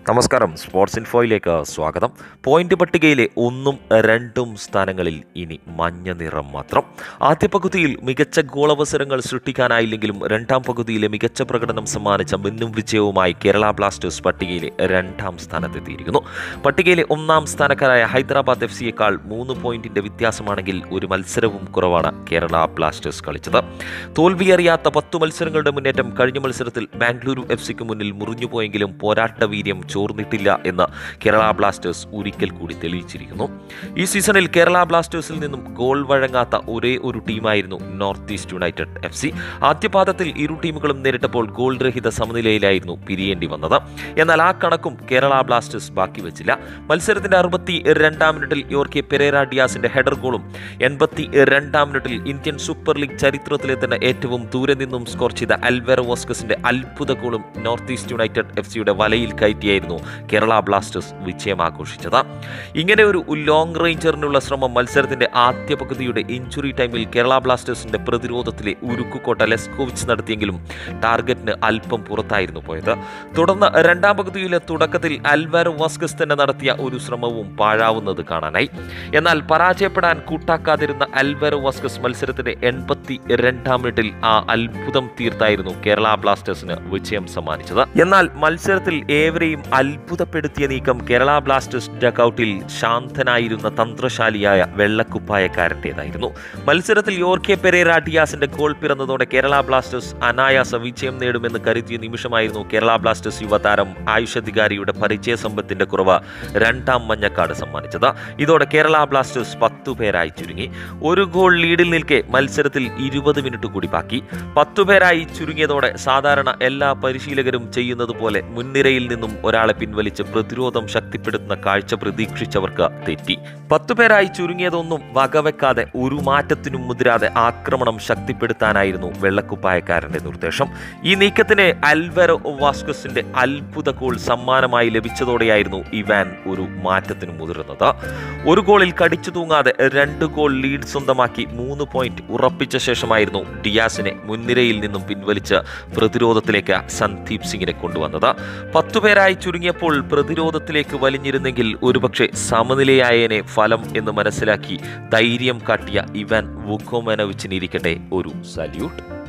നമസ്കാരം സ്പോർട്സ് ഇൻഫോയിലേക്ക് സ്വാഗതം പോയിന്റ് പട്ടികയിലെ ഒന്നും രണ്ടും സ്ഥാനങ്ങളിൽ ഇനി മഞ്ഞ നിറം മാത്രം ആദ്യ പകുതിയിൽ മികച്ച ഗോളവസരങ്ങൾ സൃഷ്ടിക്കാനായില്ലെങ്കിലും രണ്ടാം പകുതിയിലെ മികച്ച പ്രകടനം സമ്മാനിച്ച മിന്നും വിജയവുമായി കേരള ബ്ലാസ്റ്റേഴ്സ് പട്ടികയിലെ രണ്ടാം സ്ഥാനത്തെത്തിയിരിക്കുന്നു പട്ടികയിലെ ഒന്നാം സ്ഥാനക്കാരായ ഹൈദരാബാദ് എഫ് സിയേക്കാൾ മൂന്ന് പോയിന്റിന്റെ വ്യത്യാസമാണെങ്കിൽ ഒരു മത്സരവും കുറവാണ് കേരള ബ്ലാസ്റ്റേഴ്സ് കളിച്ചത് തോൽവിയറിയാത്ത പത്തു മത്സരങ്ങളുടെ മുന്നേറ്റം കഴിഞ്ഞ മത്സരത്തിൽ ബാംഗ്ലൂരു എഫ് സിക്ക് മുന്നിൽ മുറിഞ്ഞുപോയെങ്കിലും പോരാട്ട വീര്യം ചോർന്നിട്ടില്ല എന്ന് കേരള ബ്ലാസ്റ്റേഴ്സ് ഒരിക്കൽ കൂടി തെളിയിച്ചിരിക്കുന്നു ഈ സീസണിൽ കേരള ബ്ലാസ്റ്റേഴ്സിൽ നിന്നും ഗോൾ വഴങ്ങാത്ത ഒരേ ഒരു ടീമായിരുന്നു North East United F C ആദ്യപാദത്തിൽ ഇരു ടീമുകളും നേരിട്ടപ്പോൾ ഗോൾ രഹിത സമനിലയിലായിരുന്നു പിരിയേണ്ടി വന്നത് എന്നാൽ ആ കണക്കും കേരള ബ്ലാസ്റ്റേഴ്സ് ബാക്കി വെച്ചില്ല മത്സരത്തിന്റെ അറുപത്തി രണ്ടാം മിനിറ്റിൽ യോർക്കെ പെരേര ഡിയാസിന്റെ ഹെഡർ ഗോളും എൺപത്തി രണ്ടാം മിനിറ്റിൽ ഇന്ത്യൻ സൂപ്പർ ലീഗ് ചരിത്രത്തിലെ തന്നെ ഏറ്റവും ദൂരെ നിന്നും സ്കോർ ചെയ്ത അൽവെറോ വോസ്കസിന്റെ അത്ഭുത ഗോളും നോർത്ത് ഈസ്റ്റ് യുണൈറ്റഡ് എഫ് സിയുടെ വലയിൽ കയറ്റിയായിരുന്നു കേരള ബ്ലാസ്റ്റേഴ്സ് വിജയം ആഘോഷിച്ചത് ഇങ്ങനെ ഒരു ലോങ് റേഞ്ചറിനുള്ള ശ്രമം മത്സരത്തിന്റെ ആദ്യ പകുതിയുടെ ഇഞ്ചുറി ടൈമിൽ കേരള ബ്ലാസ്റ്റേഴ്സിന്റെ പ്രതിരോധത്തിലെ ഉരുക്കുകോട്ട ലെസ്കോവിച്ച് നടത്തിയെങ്കിലും ടാർഗറ്റിന് അല്പം പുറത്തായിരുന്നു പോയത് തുടർന്ന് രണ്ടാം പകുതിയിലെ തുടക്കത്തിൽ അൽവാരോ വാസ്കസ് തന്നെ നടത്തിയ ഒരു ശ്രമവും പാഴാവുന്നത് കാണാനായി എന്നാൽ പരാജയപ്പെടാൻ കൂട്ടാക്കാതിരുന്ന അൽവാരോ വാസ്കസ് മത്സരത്തിന്റെ എൺപത്തി രണ്ടാം മിനിറ്റിൽ ആ അത്ഭുതം തീർത്തായിരുന്നു കേരള ബ്ലാസ്റ്റേഴ്സിന് വിജയം സമ്മാനിച്ചത് എന്നാൽ മത്സരത്തിൽ ഏവരെയും അത്ഭുതപ്പെടുത്തിയ നീക്കം കേരള ബ്ലാസ്റ്റേഴ്സ് ഡക്കൌട്ടിൽ ശാന്തനായിരുന്ന തന്ത്രശാലിയായ വെള്ളക്കുപ്പായക്കാരൻ്റെതായിരുന്നു മത്സരത്തിൽ യോർക്കെ പെരേര ഡിയാസിന്റെ ഗോൾ പിറന്നതോടെ കേരള ബ്ലാസ്റ്റേഴ്സ് അനായാസ വിജയം നേടുമെന്ന് കരുതിയ നിമിഷമായിരുന്നു കേരള ബ്ലാസ്റ്റേഴ്സ് യുവതാരം ആയുഷ് അധികാരിയുടെ പരിചയ സമ്പത്തിന്റെ കുറവ് രണ്ടാം മഞ്ഞക്കാട് സമ്മാനിച്ചത് ഇതോടെ കേരള ബ്ലാസ്റ്റേഴ്സ് പത്തു പേരായി ചുരുങ്ങി ഒരു ഗോൾ ലീഡിൽ നിൽക്കെ മത്സരത്തിൽ ഇരുപത് മിനിറ്റ് കൂടി ബാക്കി പത്തു പേരായി ചുരുങ്ങിയതോടെ സാധാരണ എല്ലാ പരിശീലകരും ചെയ്യുന്നത് പോലെ മുൻനിരയിൽ നിന്നും ഒരാളെ പിൻവലിച്ച് പ്രതിരോധം ശക്തിപ്പെടുത്തുന്ന കാഴ്ച പ്രതീക്ഷിച്ചവർക്ക് തെറ്റി പത്തു പേരായി ചുരുങ്ങിയതൊന്നും വകവെക്കാതെ ഒരു മാറ്റത്തിനും മുതിരാതെ ആക്രമണം ശക്തിപ്പെടുത്താനായിരുന്നു വെള്ളക്കുപ്പായക്കാരന്റെ നിർദ്ദേശം ഈ നീക്കത്തിന് അൽവെറോ വാസ്കസിന്റെ അത്ഭുത ഗോൾ സമ്മാനമായി ലഭിച്ചതോടെയായിരുന്നു ഇവാൻ ഒരു മാറ്റത്തിന് മുതിർന്നത് ഒരു ഗോളിൽ കടിച്ചു തൂങ്ങാതെ രണ്ട് ഗോൾ ലീഡ് സ്വന്തമാക്കി മൂന്ന് പോയിന്റ് ഉറപ്പിച്ച ശേഷമായിരുന്നു ഡിയാസിനെ മുൻനിരയിൽ നിന്നും പിൻവലിച്ച് പ്രതിരോധത്തിലേക്ക് സന്ദീപ് സിംഗിനെ കൊണ്ടുവന്നത് പത്തുപേരായി ചുരുങ്ങിയപ്പോൾ പ്രതിരോധത്തിലേക്ക് വലിഞ്ഞിരുന്നെങ്കിൽ ഒരുപക്ഷെ സമനിലയായേനെ ഫലം എന്ന് മനസ്സിലാക്കി ധൈര്യം കാട്ടിയ ഇവാൻ വുക്കോമനോവിച്ചിനിരിക്കട്ടെ ഒരു സല്യൂട്ട്